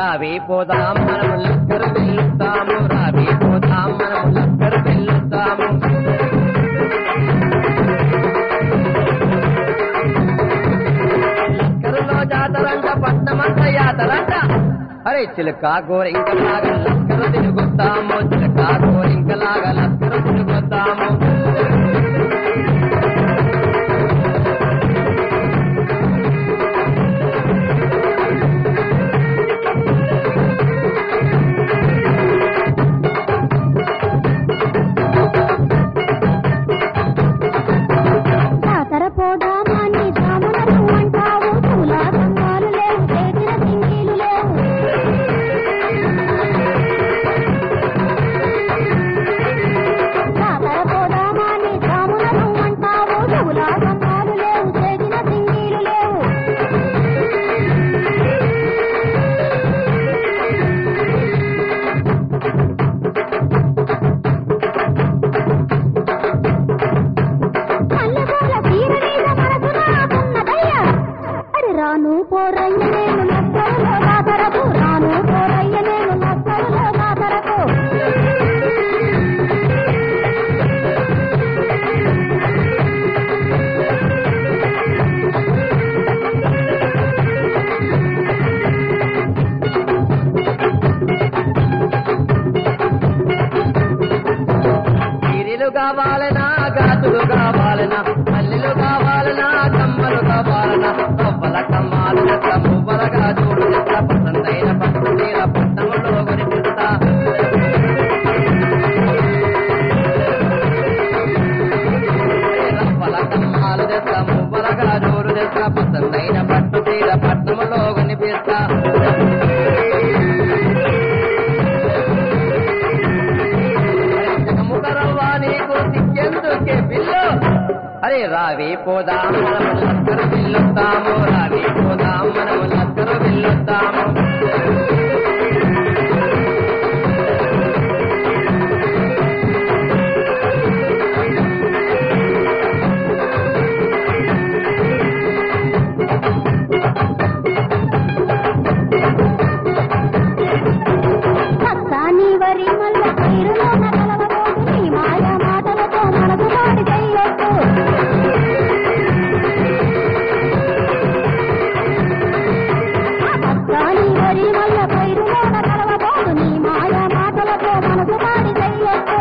రావి పోదాం మనము లక్కరు వెళ్ళుతాము రావి పోదాం మనము లక్కరు వెళ్ళుతాము లక్కరులో జాతరంట పట్నమంత యాతరంట అరే చిలక గోరింకలాగా లక్కరు తిరుగుతాము చిలక గోరింకలాగా లక్కరు తిరుగుతాము జాతర పోదామని సాములను అంటావు పూల సంఘాలు లేవు చేతిన సింగీలు లేవు జాతర పోదామని సాములను అంటావు పూల సంఘాలు లేవు చేతిన సింగీలు లేవు మల్లెపూల తీర మీద మనసు నాకున్నదయ్యా అరే రాను పోరయ్య నేను లక్కరులో జాతరకు రాను పోరయ్య నేను లక్కరులో జాతరకు చీరలు కావాలనా గాజులు కావాలనా మల్లెలు కావాలనా కమ్మలు కావాలనా కవ్వల కమ్మాలు నెత్త మువ్వల గాజులు నెత్త పసందైన పట్టు చీర పట్టములో కొనిపిస్తా రవ్వల కమ్మాలు తెస్త మువ్వల గాజులు తెస్త పసందైన పట్టు చీర పట్టములో కొనిపిస్తా ముఖరవ్వా నీకు సిక్కెందుకే బిల్లు అరే రావి పోదాం మనము లక్కరు బిల్లుతాము రావి పోదాం మనము లక్కరు బిల్లుతాము పక్కాని వరి మల్ల తీరులోన కలవబోదు నీ మాయ మాటలతో మనసు పాడి చెయ్యొద్దు పక్కాని వరి మల్ల పైరులోన కలవబోదు నీ మాయ మాటలతో మనసు పాడి చెయ్యొద్దు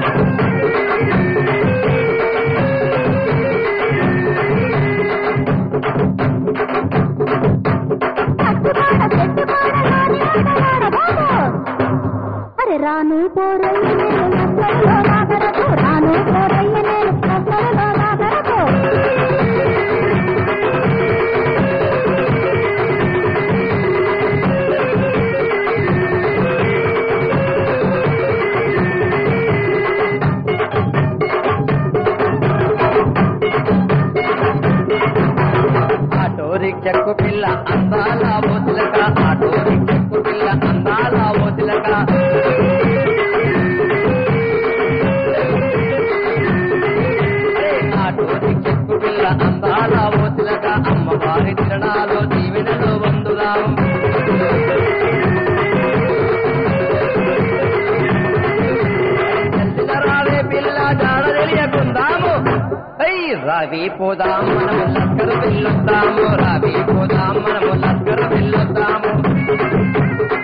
పట్టుపాట చెట్టుపాట రాని ఆటలాడ బాబు అరే రాను పోరయ్య నేను లక్కలలో రాకరకు రాను పోరయ్య నేను లక్కలలో రాకరకు ఆటో రిక్షకు పిల్ల అందాల ఓసిలక ఆటో రిక్షకు పిల్ల అందాల ఓసిలక అరే ఆటో రిక్షకు పిల్ల అందాల ఓసిలక అమ్మవారి తిరణాలు దీవెనలు వందుదాం రావే పిల్ల జాడ తెలియకుందాము అయ్యి రావి పోదాం మనము లక్కరు వెళ్ళొద్దాము రావి పోదాం మనము లక్కరు వెళ్ళొద్దాము